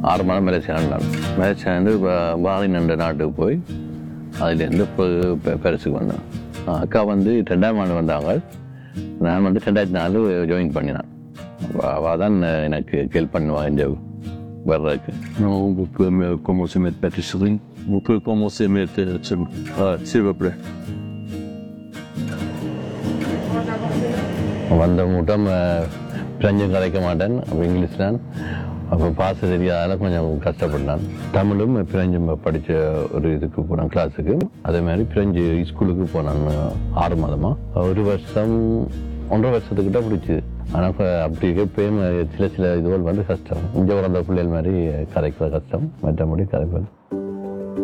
ஆறு மாதம் மலேசியா ஆண்டான் மலேசியா வந்து பாலின் என்ற நாட்டுக்கு போய் அதுலேருந்து இப்போ பெ- பெருசுக்கு வந்தேன் ஆ, அக்கா வந்து ரெண்டாம் ஆண்டு வந்தாங்க நான் வந்து ரெண்டாயிரத்தி நாலு ஜாயின் பண்ணினேன் அவள் தான் எனக்கு ஹெல்ப் பண்ணுவாள் இந்த வர்றதுக்கு Non, vous pouvez me commencer à mettre pâtisserie. Vous pouvez commencer à mettre euh, s'il ah, s'il vous plaît. வந்த மூட்டம் பிரெஞ்சும் கதைக்க மாட்டேன் அப்போ இங்கிலீஷ் தான் அப்போ பாச தெரியாதால கொஞ்சம் கஷ்டப்பட்டான் தமிழும் பிரெஞ்சும் படித்த ஒரு இதுக்கு போனேன் கிளாஸுக்கு அதே மாதிரி பிரெஞ்சு ஸ்கூலுக்கு போனான் ஆறு மாதமாக ஒரு வருஷம் ஒன்றரை வருஷத்துக்கிட்ட பிடிச்சி ஆனால் அப்படி எப்பயும் சில சில இதுகள் வந்து கஷ்டம் இங்கே பிறந்த பிள்ளைகள் மாதிரி கதைக்கிற கஷ்டம் மற்றபடி கதைப்பது